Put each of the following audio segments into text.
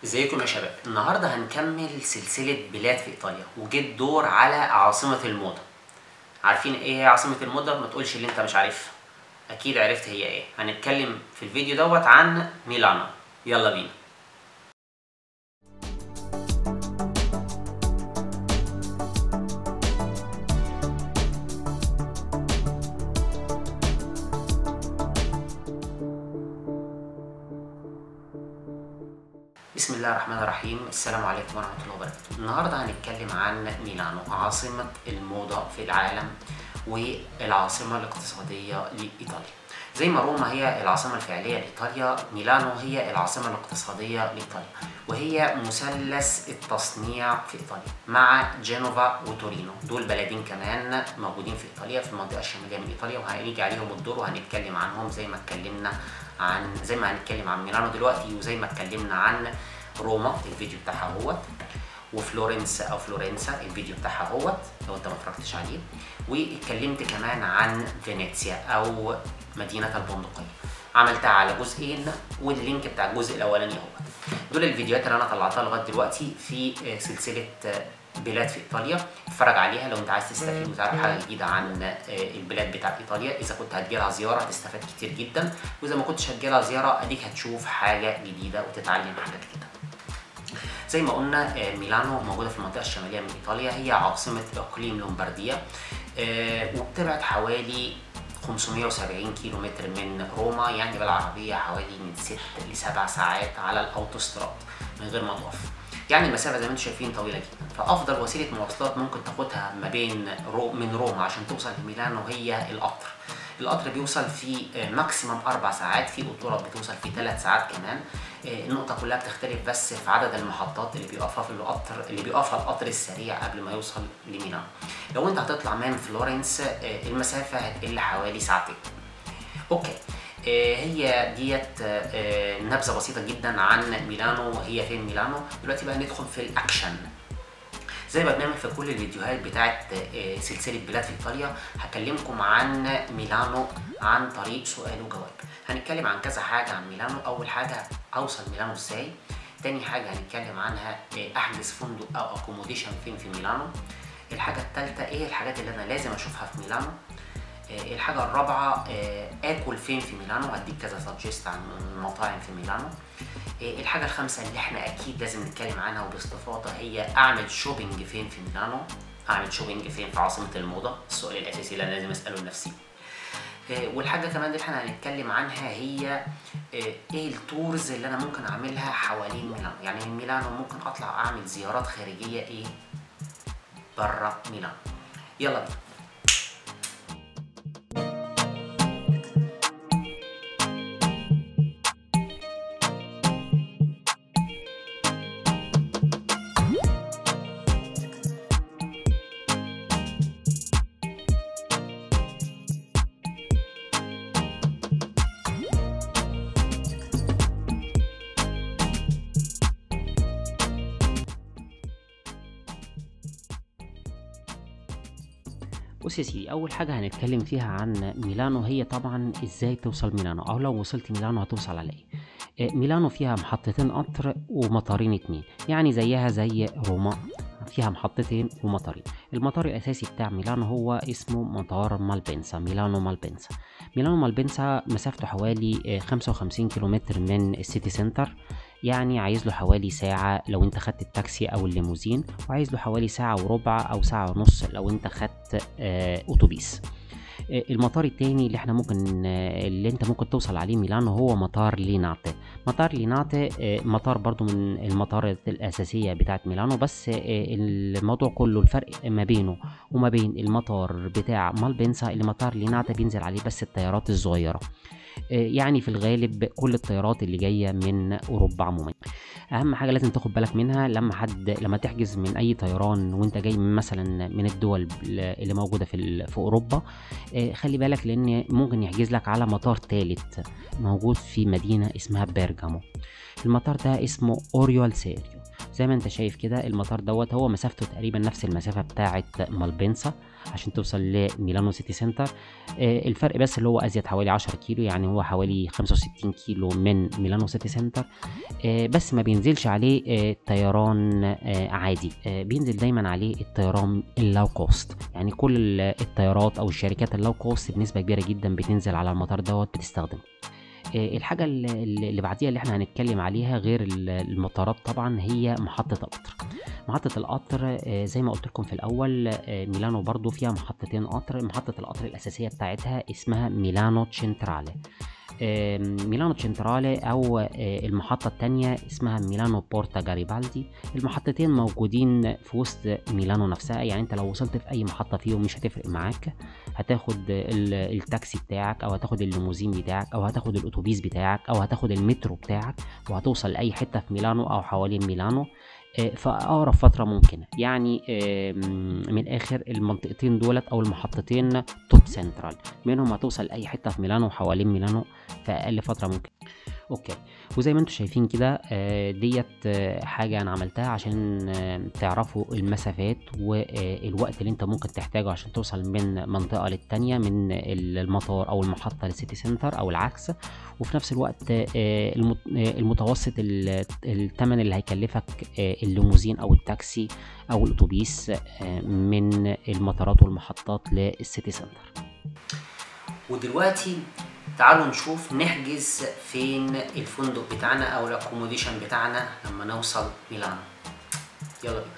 ازيكم يا شباب النهارده هنكمل سلسله بلاد في ايطاليا وجه الدور على عاصمه الموضه عارفين ايه هي عاصمه الموضه ما تقولش اللي انت مش عارفها اكيد عرفت هي ايه هنتكلم في الفيديو دوت عن ميلانو يلا بينا بسم الله الرحمن الرحيم السلام عليكم ورحمة الله وبركاته النهاردة هنتكلم عن ميلانو عاصمة الموضة في العالم والعاصمة الاقتصادية لإيطاليا زي ما روما هي العاصمة الفعلية لإيطاليا ميلانو هي العاصمة الاقتصادية لإيطاليا وهي مثلث التصنيع في إيطاليا مع جنوفا وتورينو دول بلدين كمان موجودين في إيطاليا في المنطقة الشمالية من إيطاليا وهنيجي عليهم الدور وهنتكلم عنهم زي ما اتكلمنا عن زي ما هنتكلم عن ميلانو دلوقتي وزي ما اتكلمنا عن روما الفيديو بتاعها اهوت وفلورنس او فلورنسا الفيديو بتاعها اهوت لو انت ما اتفرجتش عليه واتكلمت كمان عن فينيسيا او مدينه البندقيه عملتها على جزئين واللينك بتاع الجزء الاولاني اهوت دول الفيديوهات اللي انا طلعتها لغايه دلوقتي في سلسله بلاد في ايطاليا اتفرج عليها لو انت عايز تستفيد وتعرف حاجه جديده عن البلاد بتاعت ايطاليا اذا كنت هتجيلها زياره هتستفاد كتير جدا واذا ما كنتش هتجيلها زياره اديك هتشوف حاجه جديده وتتعلم حاجه جديده زي ما قلنا ميلانو موجوده في المنطقه الشماليه من ايطاليا هي عاصمه اقليم لومبارديا وبتبعد حوالي 570 كيلو متر من روما يعني بالعربيه حوالي من 6 ل 7 ساعات على الاوتوستراد من غير ما تقف يعني المسافه زي ما انتم شايفين طويله جدا فافضل وسيله مواصلات ممكن تاخدها ما بين رو من روما عشان توصل لميلانو هي القطر القطر بيوصل في ماكسيمم اربع ساعات في قطورات بتوصل في ثلاث ساعات كمان النقطه كلها بتختلف بس في عدد المحطات اللي بيقفها في القطر اللي بيقفها القطر السريع قبل ما يوصل لميلانو لو انت هتطلع من فلورنس المسافه هتقل حوالي ساعتين اوكي هي ديت نبذه بسيطه جدا عن ميلانو وهي فين ميلانو دلوقتي بقى ندخل في الاكشن زي ما بنعمل في كل الفيديوهات بتاعت سلسله بلاد في ايطاليا هكلمكم عن ميلانو عن طريق سؤال وجواب هنتكلم عن كذا حاجه عن ميلانو اول حاجه اوصل ميلانو ازاي تاني حاجه هنتكلم عنها احجز فندق او اكوموديشن فين في ميلانو الحاجه الثالثه ايه الحاجات اللي انا لازم اشوفها في ميلانو الحاجة الرابعة آكل فين في ميلانو هديك كذا سجست عن مطاعم في ميلانو الحاجة الخامسة اللي احنا أكيد لازم نتكلم عنها وباستفاضة هي أعمل شوبينج فين في ميلانو أعمل شوبينج فين في عاصمة الموضة السؤال الأساسي اللي أنا لازم أسأله لنفسي والحاجة كمان اللي احنا هنتكلم عنها هي ايه التورز اللي انا ممكن اعملها حوالين ميلانو يعني من ميلانو ممكن اطلع اعمل زيارات خارجية ايه برا ميلانو يلا بينا بص يا سيدي اول حاجه هنتكلم فيها عن ميلانو هي طبعا ازاي توصل ميلانو او لو وصلت ميلانو هتوصل على ايه ميلانو فيها محطتين قطر ومطارين اتنين يعني زيها زي روما فيها محطتين ومطارين المطار الاساسي بتاع ميلانو هو اسمه مطار مالبنسا ميلانو مالبنسا ميلانو مالبنسا مسافته حوالي 55 كيلومتر من السيتي سنتر يعني عايز له حوالي ساعة لو انت خدت التاكسي او الليموزين وعايز له حوالي ساعة وربع او ساعة ونص لو انت خدت اه اتوبيس اه المطار التاني اللي احنا ممكن اه اللي انت ممكن توصل عليه ميلانو هو مطار ليناتي مطار ليناتي مطار برضو من المطارات الاساسية بتاعت ميلانو بس الموضوع كله الفرق ما بينه وما بين المطار بتاع مالبنسا اللي مطار ليناتي بينزل عليه بس الطيارات الصغيرة يعني في الغالب كل الطيارات اللي جايه من اوروبا عموما اهم حاجه لازم تاخد بالك منها لما حد لما تحجز من اي طيران وانت جاي من مثلا من الدول اللي موجوده في في اوروبا خلي بالك لان ممكن يحجز لك على مطار ثالث موجود في مدينه اسمها بيرجامو المطار ده اسمه اوريو سيريو زي ما انت شايف كده المطار دوت هو مسافته تقريبا نفس المسافه بتاعه مالبنسا عشان توصل لميلانو سيتي سنتر آه، الفرق بس اللي هو ازيد حوالي 10 كيلو يعني هو حوالي 65 كيلو من ميلانو سيتي سنتر آه، بس ما بينزلش عليه آه، طيران آه، عادي آه، بينزل دايما عليه الطيران اللاو كوست يعني كل ال- الطيارات او الشركات اللاو كوست بنسبه كبيره جدا بتنزل على المطار دوت بتستخدمه آه، الحاجة اللي اللي بعديها اللي احنا هنتكلم عليها غير ال- المطارات طبعا هي محطة القطر محطة القطر آه، زي ما قلت لكم في الأول آه، ميلانو برضو فيها محطتين قطر محطة القطر الأساسية بتاعتها اسمها ميلانو تشنترالي آم، ميلانو تشنترالي أو آه، المحطة التانية اسمها ميلانو بورتا جاريبالدي المحطتين موجودين في وسط ميلانو نفسها يعني انت لو وصلت في أي محطة فيهم مش هتفرق معاك هتاخد ال- التاكسي بتاعك او هتاخد الليموزين بتاعك او هتاخد الاتوبيس بتاعك او هتاخد المترو بتاعك وهتوصل لاي حته في ميلانو او حوالين ميلانو آه، في اقرب فتره ممكنه يعني آه، من الاخر المنطقتين دولت او المحطتين توب سنترال منهم هتوصل لاي حته في ميلانو وحوالين ميلانو في اقل فتره ممكن اوكي وزي ما انتم شايفين كده آه، ديت آه، حاجه انا عملتها عشان آه، تعرفوا المسافات والوقت اللي انت ممكن تحتاجه عشان توصل من منطقه للتانيه من المطار او المحطه للسيتي سنتر او العكس وفي نفس الوقت آه، المت- آه، المتوسط ال- الثمن اللي هيكلفك آه، الليموزين او التاكسي او الاتوبيس آه، من المطارات والمحطات للسيتي سنتر ودلوقتي تعالوا نشوف نحجز فين الفندق بتاعنا او الاكوموديشن بتاعنا لما نوصل ميلانو يلا بينا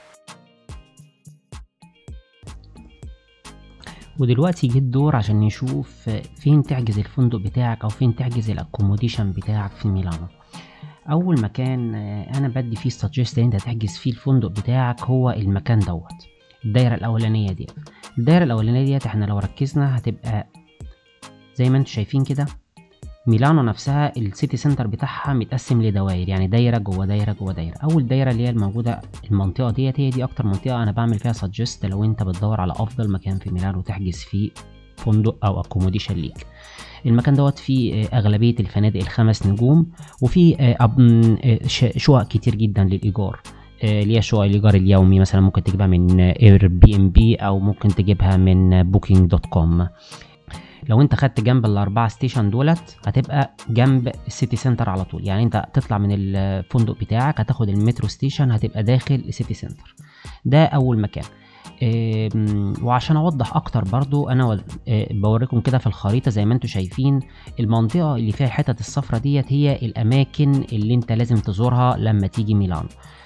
ودلوقتي جه الدور عشان نشوف فين تحجز الفندق بتاعك او فين تحجز الاكوموديشن بتاعك في ميلانو اول مكان آه، انا بدي فيه سجست ان انت تحجز فيه الفندق بتاعك هو المكان دوت الدايره الاولانيه ديت الدايره الاولانيه ديت احنا لو ركزنا هتبقى زي ما انتم شايفين كده ميلانو نفسها السيتي سنتر بتاعها متقسم لدوائر يعني دايره جوه دايره جوه دايره اول دايره اللي هي الموجوده المنطقه ديت هي دي اكتر منطقه انا بعمل فيها سجست لو انت بتدور على افضل مكان في ميلانو تحجز فيه فندق او اكوموديشن ليك المكان دوت فيه آه، اغلبيه الفنادق الخمس نجوم وفيه آه، أب- م، آه، ش- شقق كتير جدا للايجار آه، اللي هي شقق الايجار اليومي مثلا ممكن تجيبها من اير بي ام بي او ممكن تجيبها من بوكينج دوت كوم لو انت خدت جنب الاربعه ستيشن دولت هتبقى جنب السيتي سنتر على طول يعني انت تطلع من الفندق بتاعك هتاخد المترو ستيشن هتبقى داخل السيتي سنتر ده اول مكان آم، وعشان اوضح اكتر برضو انا و- آه، بوريكم كده في الخريطه زي ما انتم شايفين المنطقه اللي فيها الحتت الصفرة ديت هي الاماكن اللي انت لازم تزورها لما تيجي ميلانو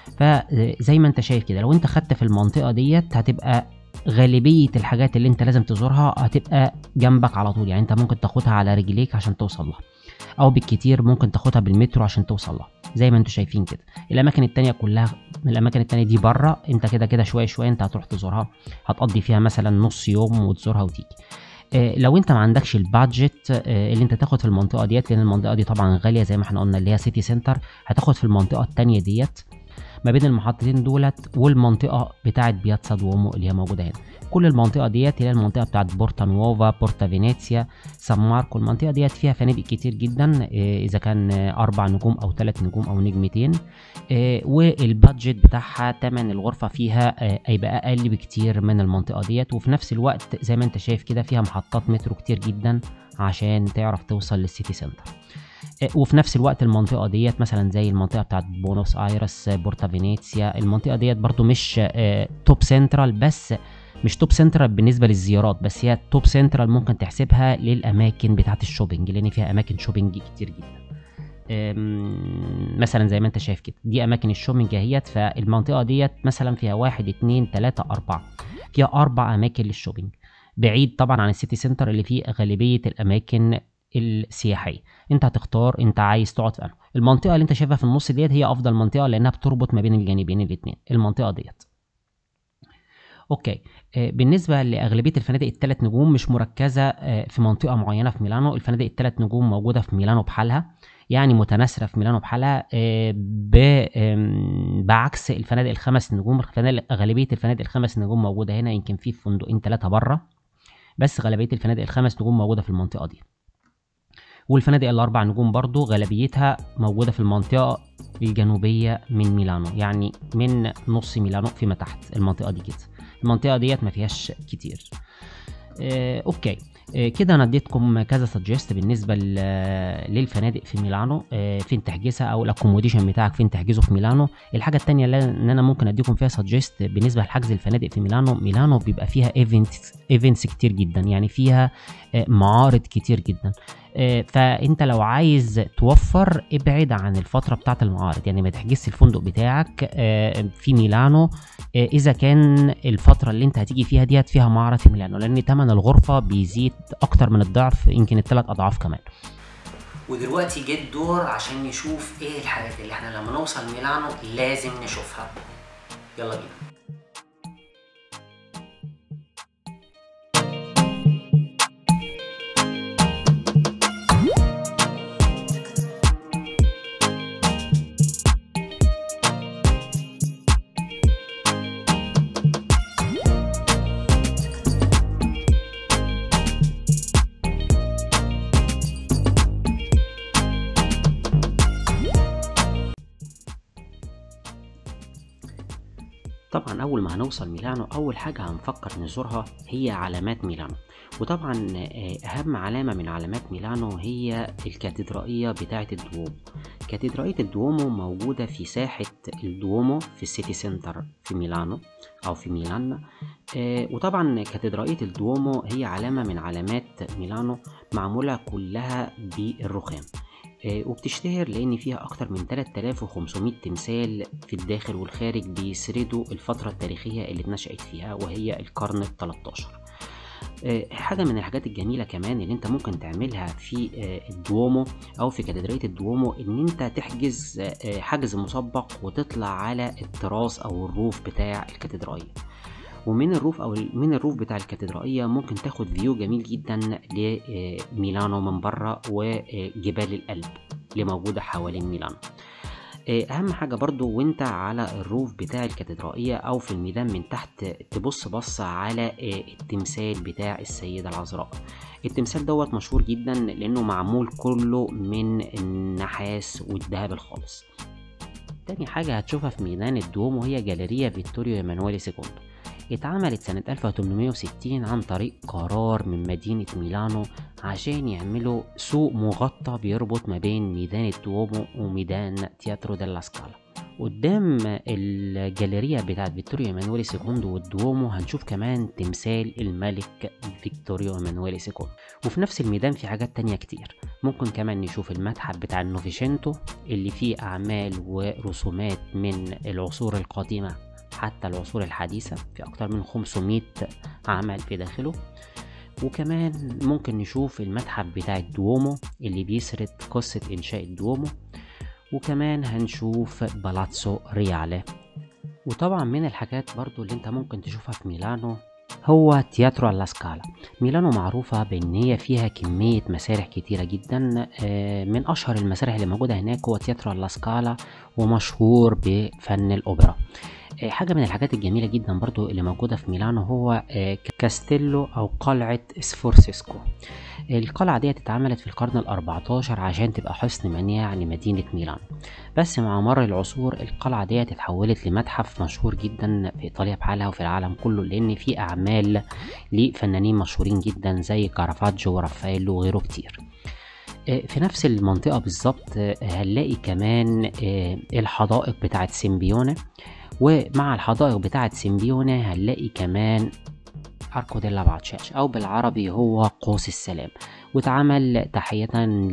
فزي ما انت شايف كده لو انت خدت في المنطقه ديت هتبقى غالبية الحاجات اللي انت لازم تزورها هتبقى جنبك على طول يعني انت ممكن تاخدها على رجليك عشان توصل لها او بالكتير ممكن تاخدها بالمترو عشان توصل لها زي ما انتم شايفين كده الاماكن التانية كلها الاماكن التانية دي بره انت كده كده شوية شوية انت هتروح تزورها هتقضي فيها مثلا نص يوم وتزورها وتيجي آه، لو انت ما عندكش البادجت آه، اللي انت تاخد في المنطقه ديت لان المنطقه دي طبعا غاليه زي ما احنا قلنا اللي هي سيتي سنتر هتاخد في المنطقه التانية ديت ما بين المحطتين دولت والمنطقه بتاعه بياتسا دومو اللي هي موجوده هنا كل المنطقه ديت اللي هي المنطقه بتاعه بورتا نوفا بورتا فينيسيا سان ماركو المنطقه ديت فيها فنادق كتير جدا آه، اذا كان آه، اربع نجوم او ثلاث نجوم او نجمتين آه، والبادجت بتاعها تمن الغرفه فيها آه، هيبقى اقل بكتير من المنطقه ديت وفي نفس الوقت زي ما انت شايف كده فيها محطات مترو كتير جدا عشان تعرف توصل للسيتي سنتر آه، وفي نفس الوقت المنطقه ديت مثلا زي المنطقه بتاعت بونوس ايرس آه، بورتا فينيسيا المنطقه ديت برضو مش آه، توب سنترال بس مش توب سنترال بالنسبه للزيارات بس هي توب سنترال ممكن تحسبها للاماكن بتاعت الشوبينج لان فيها اماكن شوبينج كتير جدا أم، مثلا زي ما انت شايف كده دي اماكن الشوبينج اهيت فالمنطقه ديت مثلا فيها واحد اتنين تلاته اربعه فيها اربع اماكن للشوبينج بعيد طبعا عن السيتي سنتر اللي فيه غالبيه الاماكن السياحيه انت هتختار انت عايز تقعد في انه المنطقه اللي انت شايفها في النص ديت هي افضل منطقه لانها بتربط ما بين الجانبين الاتنين المنطقه ديت اوكي آه، بالنسبه لاغلبيه الفنادق الثلاث نجوم مش مركزه آه، في منطقه معينه في ميلانو الفنادق الثلاث نجوم موجوده في ميلانو بحالها يعني متناثره في ميلانو بحالها آه، ب- آم، بعكس الفنادق الخمس نجوم الفنادق غالبيه الفنادق الخمس نجوم موجوده هنا يمكن في فندقين ثلاثه بره بس غالبيه الفنادق الخمس نجوم موجوده في المنطقه دي والفنادق الاربع نجوم برضو غالبيتها موجوده في المنطقه الجنوبيه من ميلانو يعني من نص ميلانو فيما تحت المنطقه دي كده المنطقه ديت ما فيهاش كتير آه، اوكي آه، كده انا اديتكم كذا سجست بالنسبه ل- للفنادق في ميلانو آه، فين تحجزها او الاكوموديشن بتاعك فين تحجزه في ميلانو الحاجه التانية اللي ان انا ممكن اديكم فيها سجست بالنسبه لحجز الفنادق في ميلانو ميلانو بيبقى فيها ايفنتس ايفنتس كتير جدا يعني فيها آه، معارض كتير جدا آه، فانت لو عايز توفر ابعد عن الفتره بتاعه المعارض يعني ما تحجزش الفندق بتاعك آه، في ميلانو آه، اذا كان الفتره اللي انت هتيجي فيها ديت فيها معرض في ميلانو لان ثمن الغرفه بيزيد اكتر من الضعف يمكن الثلاث اضعاف كمان ودلوقتي جه الدور عشان نشوف ايه الحاجات اللي احنا لما نوصل ميلانو لازم نشوفها يلا بينا طبعا اول ما هنوصل ميلانو اول حاجه هنفكر نزورها هي علامات ميلانو وطبعا آه، اهم علامه من علامات ميلانو هي الكاتدرائيه بتاعه الدوومو كاتدرائيه الدوومو موجوده في ساحه الدوومو في السيتي سنتر في ميلانو او في ميلان آه، وطبعا كاتدرائيه الدوومو هي علامه من علامات ميلانو معموله كلها بالرخام آه، وبتشتهر لأن فيها أكتر من 3500 تمثال في الداخل والخارج بيسردوا الفترة التاريخية اللي اتنشأت فيها وهي القرن ال 13 آه، حاجة من الحاجات الجميلة كمان اللي انت ممكن تعملها في آه، الدوومو او في كاتدرائية الدوومو ان انت تحجز آه، حجز مسبق وتطلع على التراس او الروف بتاع الكاتدرائية ومن الروف او من الروف بتاع الكاتدرائيه ممكن تاخد فيو جميل جدا لميلانو من بره وجبال الألب اللي موجوده حوالين ميلانو اهم حاجه برضو وانت على الروف بتاع الكاتدرائيه او في الميدان من تحت تبص بص على التمثال بتاع السيده العذراء التمثال دوت مشهور جدا لانه معمول كله من النحاس والذهب الخالص تاني حاجة هتشوفها في ميدان الدوم وهي جاليريا فيتوريو ايمانويل سيكوندو اتعملت سنة 1860 عن طريق قرار من مدينة ميلانو عشان يعملوا سوق مغطى بيربط ما بين ميدان الدومو وميدان تياترو ديلا سكالا قدام الجاليريا بتاعت فيكتوريو ايمانويل سيكوندو والدومو هنشوف كمان تمثال الملك فيكتوريو ايمانويل سيكوندو وفي نفس الميدان في حاجات تانية كتير ممكن كمان نشوف المتحف بتاع النوفيشنتو اللي فيه أعمال ورسومات من العصور القديمة حتى العصور الحديثة في أكتر من 500 عمل في داخله وكمان ممكن نشوف المتحف بتاع الدومو اللي بيسرد قصة إنشاء الدومو وكمان هنشوف بالاتسو ريالي وطبعا من الحاجات برضو اللي انت ممكن تشوفها في ميلانو هو تياترو alla سكالا ميلانو معروفة بأن هي فيها كمية مسارح كتيرة جدا من أشهر المسارح اللي موجودة هناك هو تياترو alla سكالا ومشهور بفن الأوبرا حاجة من الحاجات الجميلة جدا برضو اللي موجودة في ميلانو هو كاستيلو أو قلعة سفورسيسكو القلعة دي اتعملت في القرن الأربعتاشر عشان تبقى حصن منيع لمدينة ميلانو بس مع مر العصور القلعة دي اتحولت لمتحف مشهور جدا في إيطاليا بحالها وفي العالم كله لأن في أعمال لفنانين مشهورين جدا زي كارافاجو ورافائيلو وغيره كتير في نفس المنطقة بالظبط هنلاقي كمان الحدائق بتاعت سيمبيوني ومع الحدائق بتاعت سيمبيوني هنلاقي كمان أركو ديلا باتشاش أو بالعربي هو قوس السلام واتعمل تحية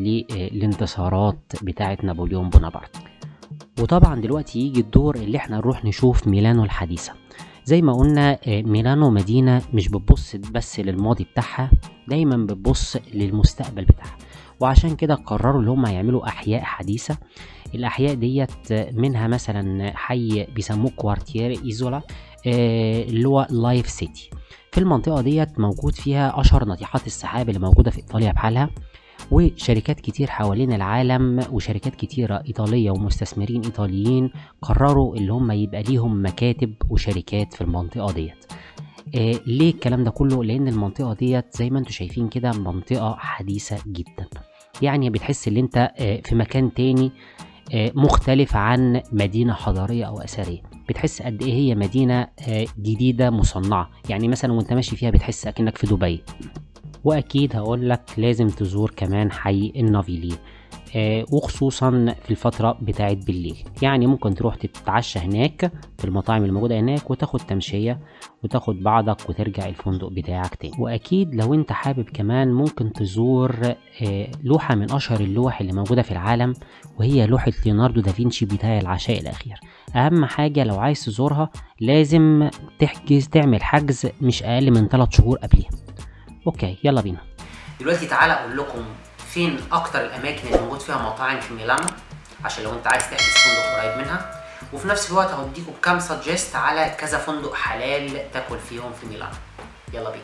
للانتصارات بتاعة نابليون بونابرت وطبعا دلوقتي يجي الدور اللي احنا نروح نشوف ميلانو الحديثة زي ما قلنا ميلانو مدينة مش بتبص بس للماضي بتاعها دايما بتبص للمستقبل بتاعها وعشان كده قرروا اللي هم يعملوا أحياء حديثة الأحياء ديت منها مثلا حي بيسموه كوارتير إيزولا اللي هو لايف سيتي في المنطقة ديت موجود فيها أشهر ناطحات السحاب اللي موجودة في إيطاليا بحالها وشركات كتير حوالين العالم وشركات كتيرة إيطالية ومستثمرين إيطاليين قرروا اللي هم يبقى ليهم مكاتب وشركات في المنطقة ديت آه ليه الكلام ده كله لأن المنطقة ديت زي ما انتم شايفين كده منطقة حديثة جدا يعني بتحس ان انت آه، في مكان تاني آه، مختلف عن مدينة حضارية أو أثرية بتحس قد إيه هي مدينة آه، جديدة مصنعة يعني مثلا وانت ماشي فيها بتحس أكنك في دبي وأكيد هقول لك لازم تزور كمان حي النافيلي آه، وخصوصا في الفترة بتاعت بالليل يعني ممكن تروح تتعشى هناك في المطاعم الموجودة هناك وتاخد تمشية وتاخد بعضك وترجع الفندق بتاعك تاني وأكيد لو انت حابب كمان ممكن تزور آه، لوحة من أشهر اللوح اللي موجودة في العالم وهي لوحة ليوناردو دافنشي بتاع العشاء الأخير أهم حاجة لو عايز تزورها لازم تحجز تعمل حجز مش أقل من 3 شهور قبلها أوكي يلا بينا دلوقتي تعالى اقول لكم فين اكتر الاماكن اللي موجود فيها مطاعم في ميلانو عشان لو انت عايز تحجز فندق قريب منها وفي نفس الوقت هديكم كام سجست على كذا فندق حلال تاكل فيهم في ميلانو يلا بينا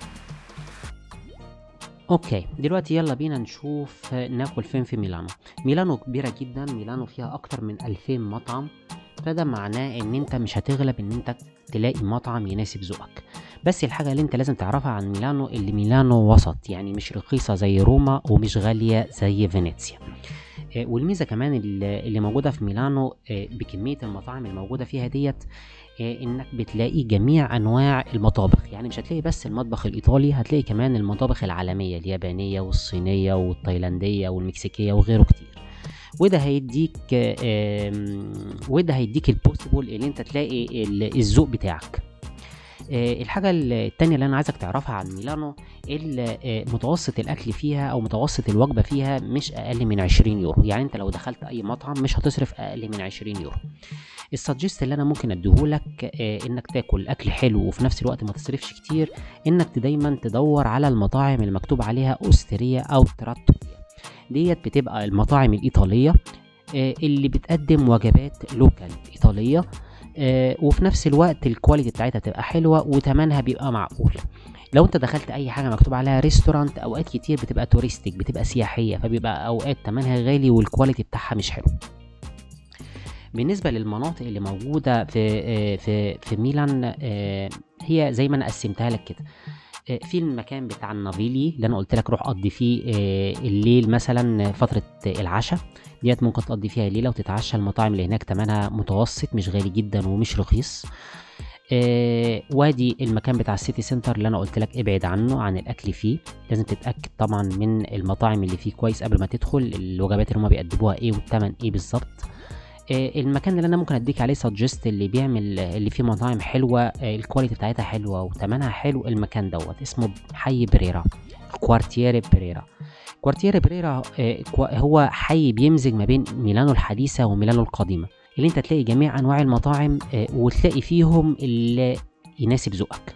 اوكي دلوقتي يلا بينا نشوف ناكل فين في ميلانو ميلانو كبيرة جدا ميلانو فيها اكتر من 2000 مطعم فده معناه ان انت مش هتغلب ان انت تلاقي مطعم يناسب ذوقك بس الحاجة اللي انت لازم تعرفها عن ميلانو اللي ميلانو وسط يعني مش رخيصة زي روما ومش غالية زي فينيسيا آه، والميزة كمان اللي اللي موجودة في ميلانو آه، بكمية المطاعم الموجودة فيها ديت آه، انك بتلاقي جميع انواع المطابخ يعني مش هتلاقي بس المطبخ الايطالي هتلاقي كمان المطابخ العالمية اليابانية والصينية والتايلاندية والمكسيكية وغيره كتير وده هيديك آم، وده هيديك البوسيبل اللي انت تلاقي ال- الذوق بتاعك آه، الحاجة التانية اللي أنا عايزك تعرفها عن ميلانو ال- آه، متوسط الأكل فيها أو متوسط الوجبة فيها مش أقل من 20 يورو يعني أنت لو دخلت أي مطعم مش هتصرف أقل من 20 يورو السجست اللي أنا ممكن أديهولك آه، إنك تاكل أكل حلو وفي نفس الوقت ما تصرفش كتير إنك دايما تدور على المطاعم المكتوب عليها أوستريا أو تراتوريا ديت بتبقى المطاعم الإيطالية آه، اللي بتقدم وجبات لوكال إيطالية آه، وفي نفس الوقت الكواليتي بتاعتها تبقى حلوه وتمنها بيبقى معقول لو انت دخلت اي حاجه مكتوب عليها ريستورانت اوقات كتير بتبقى توريستيك بتبقى سياحيه فبيبقى اوقات تمنها غالي والكواليتي بتاعها مش حلو بالنسبه للمناطق اللي موجوده في آه، في في ميلان آه، هي زي ما انا قسمتها لك كده آه، في المكان بتاع النافيلي اللي انا قلت لك روح قضي فيه آه، الليل مثلا فتره العشاء ديت ممكن تقضي فيها ليله وتتعشى المطاعم اللي هناك تمنها متوسط مش غالي جدا ومش رخيص آه وادي المكان بتاع السيتي سنتر اللي انا قلت لك ابعد عنه عن الاكل فيه لازم تتاكد طبعا من المطاعم اللي فيه كويس قبل ما تدخل الوجبات اللي هما بيقدموها ايه والثمن ايه بالظبط آه المكان اللي انا ممكن اديك عليه سجست اللي بيعمل اللي فيه مطاعم حلوه آه الكواليتي بتاعتها حلوه وثمنها حلو المكان دوت اسمه حي بريرا كوارتيري بريرا كوارتيري بريرا آه، كوا- هو حي بيمزج ما بين ميلانو الحديثة وميلانو القديمة اللي انت تلاقي جميع انواع المطاعم آه، وتلاقي فيهم اللي يناسب ذوقك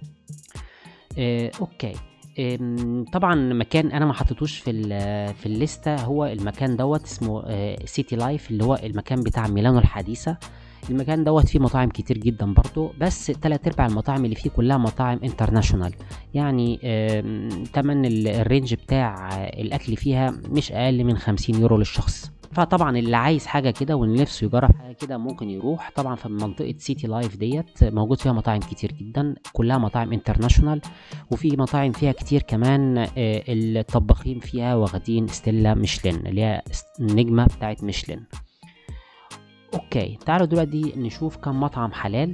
آه، اوكي آم، طبعا مكان انا ما حطيتوش في ال- في الليسته هو المكان دوت اسمه سيتي لايف اللي هو المكان بتاع ميلانو الحديثه المكان دوت فيه مطاعم كتير جدا برضو بس تلات ارباع المطاعم اللي فيه كلها مطاعم انترناشونال يعني آم، تمن ال- الرينج بتاع آه، الاكل فيها مش اقل من 50 يورو للشخص فطبعا اللي عايز حاجه كده واللي نفسه يجرب حاجه كده ممكن يروح طبعا في منطقه سيتي لايف ديت موجود فيها مطاعم كتير جدا كلها مطاعم انترناشونال وفي مطاعم فيها كتير كمان آه، الطباخين فيها واخدين ستيلا ميشلين اللي هي النجمه بتاعت ميشلين اوكي تعالوا دلوقتي نشوف كم مطعم حلال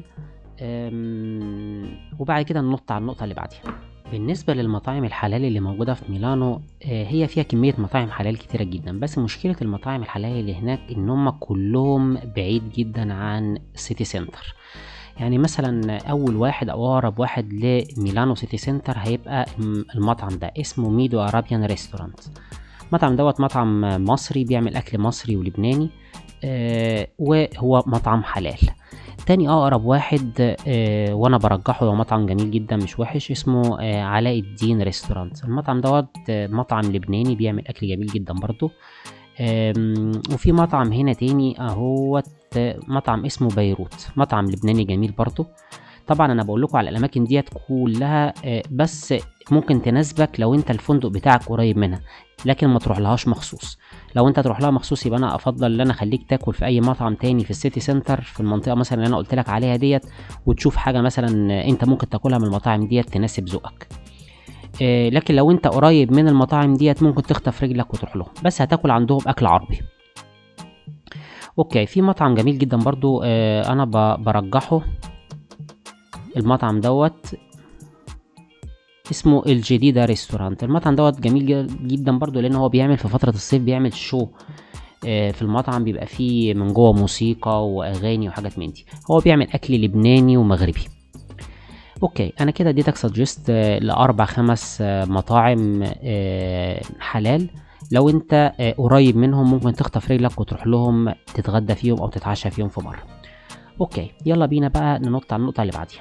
أم، وبعد كده ننط على النقطة اللي بعدها بالنسبة للمطاعم الحلال اللي موجودة في ميلانو آه، هي فيها كمية مطاعم حلال كتيرة جدا بس مشكلة المطاعم الحلال اللي هناك ان هم كلهم بعيد جدا عن سيتي سنتر يعني مثلا اول واحد او اقرب واحد لميلانو سيتي سنتر هيبقى الم- المطعم ده اسمه ميدو ارابيان ريستورانت المطعم دوت مطعم مصري بيعمل اكل مصري ولبناني آه، وهو مطعم حلال تاني اقرب واحد آه، وانا برجحه هو مطعم جميل جدا مش وحش اسمه آه، علاء الدين ريستورانت المطعم دوت آه، مطعم لبناني بيعمل اكل جميل جدا برضه آم، وفي مطعم هنا تاني اهوت آه، مطعم اسمه بيروت مطعم لبناني جميل برضه طبعا انا بقول لكم على الاماكن ديت كلها آه، بس ممكن تناسبك لو انت الفندق بتاعك قريب منها لكن ما تروح لهاش مخصوص لو انت تروح لها مخصوص يبقى انا افضل ان انا اخليك تاكل في اي مطعم تاني في السيتي سنتر في المنطقه مثلا اللي انا قلت لك عليها ديت وتشوف حاجه مثلا انت ممكن تاكلها من المطاعم ديت تناسب ذوقك آه، لكن لو انت قريب من المطاعم ديت ممكن تخطف رجلك وتروح لهم بس هتاكل عندهم اكل عربي اوكي في مطعم جميل جدا برضو آه، انا ب- برجحه المطعم دوت اسمه الجديدة ريستورانت المطعم دوت جميل ج- جدا برضو لان هو بيعمل في فترة الصيف بيعمل شو آه، في المطعم بيبقى فيه من جوه موسيقى واغاني وحاجات من دي هو بيعمل اكل لبناني ومغربي اوكي انا كده اديتك سجست لاربع خمس آه، مطاعم آه، حلال لو انت آه، قريب منهم ممكن تخطف رجلك وتروح لهم تتغدى فيهم او تتعشى فيهم في مره اوكي يلا بينا بقى ننط على النقطه اللي بعديها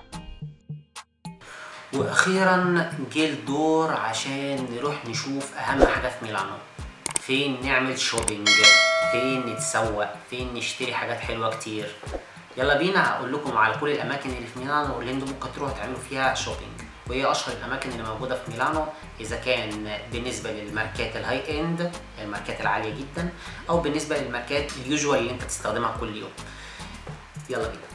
واخيرا جه الدور عشان نروح نشوف اهم حاجه في ميلانو فين نعمل شوبينج فين نتسوق فين نشتري حاجات حلوه كتير يلا بينا اقول لكم على كل الاماكن اللي في ميلانو اللي انتم ممكن تروحوا تعملوا فيها شوبينج وهي اشهر الاماكن اللي موجوده في ميلانو اذا كان بالنسبه للماركات الهاي اند الماركات العاليه جدا او بالنسبه للماركات اليوجوال اللي انت تستخدمها كل يوم يلا بينا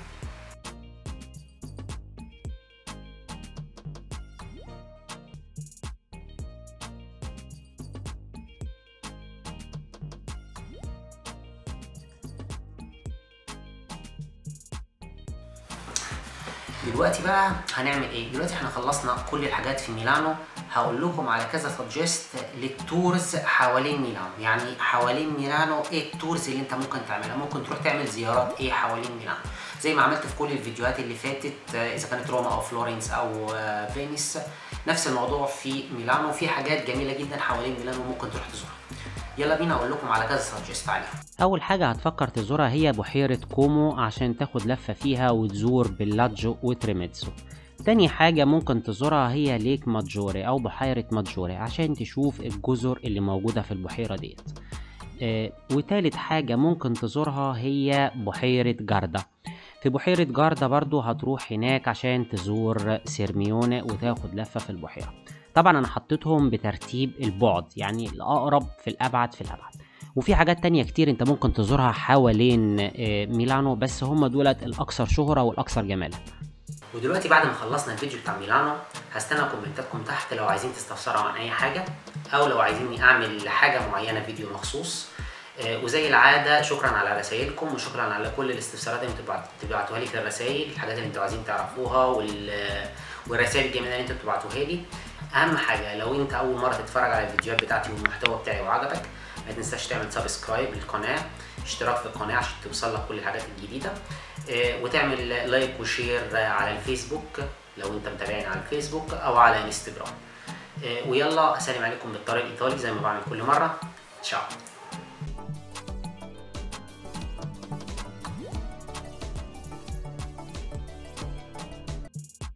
دلوقتي بقى هنعمل ايه دلوقتي احنا خلصنا كل الحاجات في ميلانو هقول لكم على كذا سجست للتورز حوالين ميلانو يعني حوالين ميلانو ايه التورز اللي انت ممكن تعملها ممكن تروح تعمل زيارات ايه حوالين ميلانو زي ما عملت في كل الفيديوهات اللي فاتت آه، اذا كانت روما او فلورنس او آه، فينيس نفس الموضوع في ميلانو في حاجات جميله جدا حوالين ميلانو ممكن تروح تزورها يلا بينا اقول لكم على كذا سجست عليها اول حاجه هتفكر تزورها هي بحيره كومو عشان تاخد لفه فيها وتزور بيلاجو وتريميتسو تاني حاجة ممكن تزورها هي ليك ماجوري أو بحيرة ماجوري عشان تشوف الجزر اللي موجودة في البحيرة ديت آه وتالت حاجة ممكن تزورها هي بحيرة جاردا في بحيرة جاردا برضو هتروح هناك عشان تزور سيرميوني وتاخد لفة في البحيرة طبعا أنا حطيتهم بترتيب البعد يعني الأقرب في الأبعد في الأبعد وفي حاجات تانية كتير انت ممكن تزورها حوالين آه، ميلانو بس هم دولت الأكثر شهرة والأكثر جمالا ودلوقتي بعد ما خلصنا الفيديو بتاع ميلانو هستنى كومنتاتكم تحت لو عايزين تستفسروا عن اي حاجه او لو عايزيني اعمل حاجه معينه فيديو مخصوص آه، وزي العاده شكرا على رسائلكم وشكرا على كل الاستفسارات اللي انتوا بتبعت- بتبعتوها لي في الرسائل الحاجات اللي انتوا عايزين تعرفوها وال والرسائل الجميله اللي انتوا بتبعتوها لي اهم حاجه لو انت اول مره تتفرج على الفيديوهات بتاعتي والمحتوى بتاعي وعجبك ما تنساش تعمل سبسكرايب للقناه اشتراك في القناه عشان توصل لك كل الحاجات الجديده آه، وتعمل لايك وشير آه، على الفيسبوك لو انت متابعني على الفيسبوك او على انستجرام آه، ويلا اسلم عليكم بالطريق الايطالي زي ما بعمل كل مره تشاو